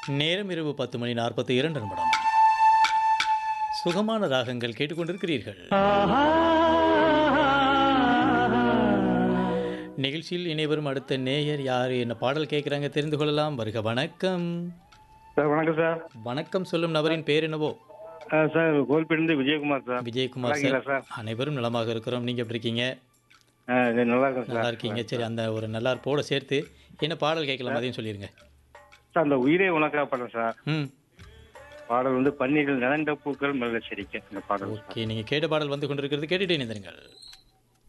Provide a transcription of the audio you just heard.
நேரம் இரவு பத்து மணி நாற்பத்தி இரண்டு நிமிடம் சுகமான ராகங்கள் கேட்டுக்கொண்டிருக்கிறீர்கள் நிகழ்ச்சியில் இணைவரும் அடுத்த நேயர் யார் என்ன பாடல் கேட்குறாங்க தெரிந்து கொள்ளலாம் வருக வணக்கம் சார் வணக்கம் சார் வணக்கம் சொல்லும் நபரின் பேர் என்னவோ ஆ, சார் கோல்பேட்டிலிருந்து விஜயகுமார் சார் விஜயகுமார் நல்லா சார் இருக்கீங்களா அனைவரும் நலமாக இருக்கிறோம் நீங்க எப்படி இருக்கீங்க ஆ, இது நல்லா இருக்கும் நல்லா சார் இருக்கீங்க சரி அந்த ஒரு நல்லா இருப்போட சேர்த்து என்ன பாடல் கேட்கலாம் அதையும் சொல்லிருங்க சார் அந்த உயிரே உனக்கா படம் சார் ம் பாடல் வந்து பன்னீரில் நிலண்ட பூக்கள் மெல்ல சிரிக்க இந்த பாடல் சார் ஓகே நீங்கள் கேட்ட பாடல் வந்து கொண்டிருக்கிறது கேட்டுட்டே நினைந்திருங்கள்